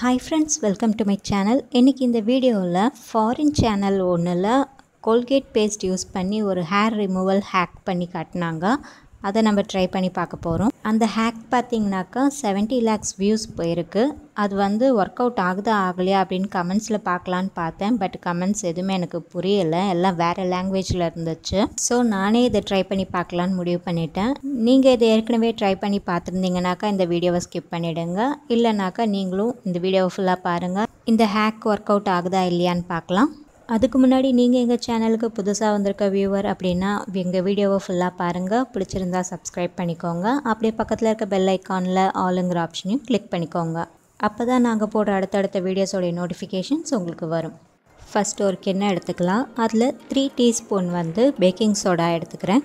hi friends welcome to my channel இன்றைக்கி இந்த வீடியோவில் ஃபாரின் சேனல் ஒன்றில் கோல்கேட் பேஸ்ட் யூஸ் பண்ணி ஒரு ஹேர் ரிமூவல் ஹேக் பண்ணி காட்டினாங்க அதை நம்ம ட்ரை பண்ணி பார்க்க போகிறோம் அந்த ஹேக் பார்த்தீங்கன்னாக்கா 70 லேக்ஸ் வியூஸ் போயிருக்கு அது வந்து ஒர்க் அவுட் ஆகுதா ஆகலையா அப்படின்னு கமெண்ட்ஸில் பார்க்கலான்னு பார்த்தேன் பட் கமெண்ட்ஸ் எதுவுமே எனக்கு புரியலை எல்லாம் வேறு லாங்குவேஜில் இருந்துச்சு ஸோ நானே இதை ட்ரை பண்ணி பார்க்கலான்னு முடிவு பண்ணிட்டேன் நீங்கள் இதை ஏற்கனவே ட்ரை பண்ணி பார்த்துருந்தீங்கனாக்கா இந்த வீடியோவை ஸ்கிப் பண்ணிவிடுங்க இல்லைனாக்கா நீங்களும் இந்த வீடியோவை ஃபுல்லாக பாருங்கள் இந்த ஹேக் ஒர்க் அவுட் ஆகுதா இல்லையான்னு பார்க்கலாம் அதுக்கு முன்னாடி நீங்கள் எங்கள் சேனலுக்கு புதுசாக வந்திருக்க வியூவர் அப்படின்னா எங்கள் வீடியோவை ஃபுல்லாக பாருங்கள் பிடிச்சிருந்தா சப்ஸ்கிரைப் பண்ணிக்கோங்க அப்படியே பக்கத்தில் இருக்க பெல் ஐக்கானில் ஆளுங்கிற ஆப்ஷனையும் கிளிக் பண்ணிக்கோங்க அப்போ தான் நாங்கள் போடுற அடுத்தடுத்த வீடியோஸோடைய நோட்டிஃபிகேஷன்ஸ் உங்களுக்கு வரும் ஃபஸ்ட் ஒரு கிண்ணம் எடுத்துக்கலாம் அதில் த்ரீ டீஸ்பூன் வந்து பேக்கிங் சோடா எடுத்துக்கிறேன்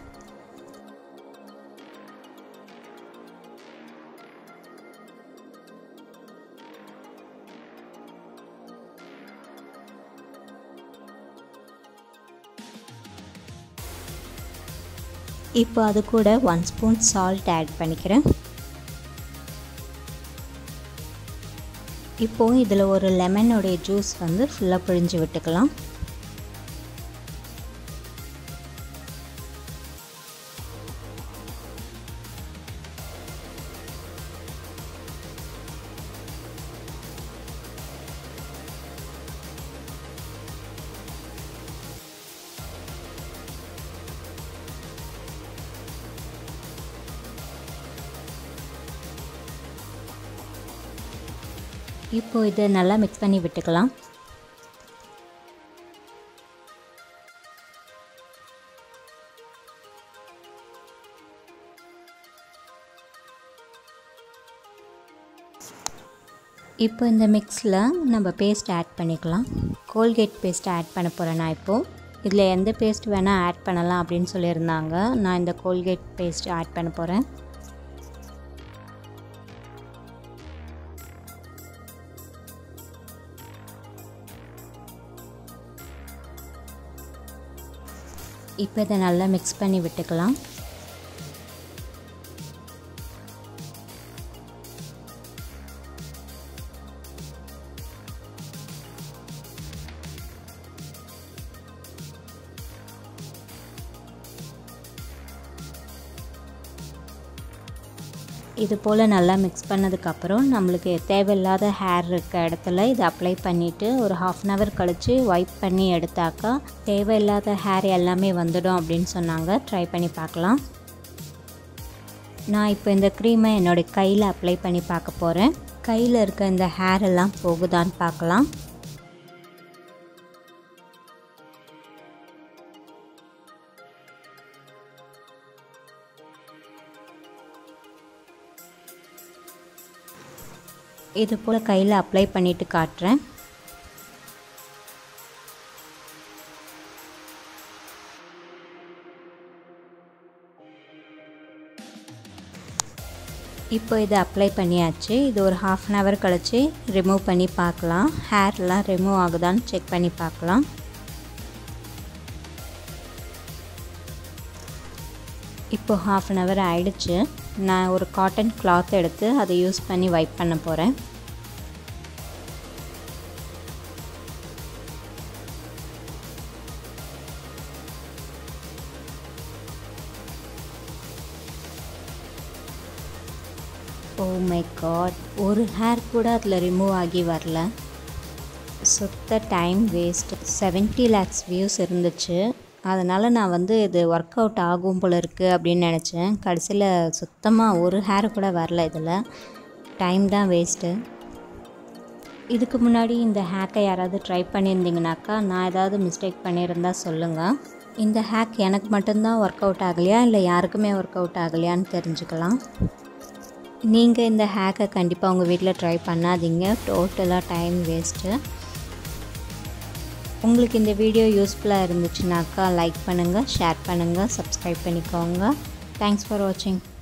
இப்போ அது கூட ஒன் ஸ்பூன் சால்ட் ஆட் பண்ணிக்கிறேன் இப்போது இதில் ஒரு லெமனுடைய ஜூஸ் வந்து ஃபுல்லாக பிழிஞ்சு விட்டுக்கலாம் இப்போ இதை நல்லா மிக்ஸ் பண்ணி விட்டுக்கலாம் இப்போ இந்த மிக்ஸில் நம்ம பேஸ்ட் ஆட் பண்ணிக்கலாம் கோல்கேட் பேஸ்ட் ஆட் பண்ண போகிறேன் நான் இப்போது இதில் எந்த பேஸ்ட் வேணால் ஆட் பண்ணலாம் அப்படின்னு சொல்லியிருந்தாங்க நான் இந்த கோல்கேட் பேஸ்ட் ஆட் பண்ண போகிறேன் இப்போ இதை நல்லா மிக்ஸ் பண்ணி விட்டுக்கலாம் இது போல் நல்லா மிக்ஸ் பண்ணதுக்கப்புறம் நம்மளுக்கு தேவையில்லாத ஹேர் இருக்க இடத்துல இதை அப்ளை பண்ணிவிட்டு ஒரு ஹாஃப் அன் ஹவர் கழித்து ஒய்ப் பண்ணி எடுத்தாக்கா தேவையில்லாத ஹேர் எல்லாமே வந்துடும் அப்படின்னு சொன்னாங்க ட்ரை பண்ணி பார்க்கலாம் நான் இப்போ இந்த க்ரீமை என்னோடய கையில் அப்ளை பண்ணி பார்க்க போகிறேன் கையில் இருக்க இந்த ஹேர் எல்லாம் போகுதான்னு பார்க்கலாம் இது போல் கையில் அப்ளை பண்ணிவிட்டு காட்டுறேன் இப்போ இதை அப்ளை பண்ணியாச்சு இது ஒரு ஹாஃப் அன் ஹவர் கழித்து ரிமூவ் பண்ணி பார்க்கலாம் ஹேர்லாம் ரிமூவ் ஆகுதான்னு செக் பண்ணி பார்க்கலாம் இப்போ ஹாஃப் அன் ஹவர் ஆயிடுச்சு நான் ஒரு காட்டன் கிளாத் எடுத்து அதை யூஸ் பண்ணி வைப் பண்ண போகிறேன் ஓ மை காட் ஒரு ஹேர் கூட அதில் ரிமூவ் ஆகி வரல சுத்த time waste seventy lakhs views இருந்துச்சு அதனால் நான் வந்து இது ஒர்க் அவுட் ஆகும் போல இருக்குது அப்படின்னு நினச்சேன் கடைசியில் சுத்தமாக ஒரு ஹேர் கூட வரல இதில் டைம் தான் வேஸ்ட்டு இதுக்கு முன்னாடி இந்த ஹேக்கை யாராவது ட்ரை பண்ணியிருந்தீங்கனாக்கா நான் ஏதாவது மிஸ்டேக் பண்ணியிருந்தால் சொல்லுங்கள் இந்த ஹேக் எனக்கு மட்டும்தான் ஒர்க் அவுட் ஆகலையா இல்லை யாருக்குமே ஒர்க் அவுட் ஆகலையான்னு தெரிஞ்சுக்கலாம் நீங்கள் இந்த ஹேக்கை கண்டிப்பாக உங்கள் வீட்டில் ட்ரை பண்ணாதீங்க டோட்டலாக டைம் வேஸ்ட்டு உங்களுக்கு இந்த வீடியோ யூஸ்ஃபுல்லாக இருந்துச்சுனாக்கா லைக் பண்ணுங்கள் ஷேர் பண்ணுங்கள் சப்ஸ்கிரைப் பண்ணிக்கோங்க தேங்க்ஸ் ஃபார் வாட்சிங்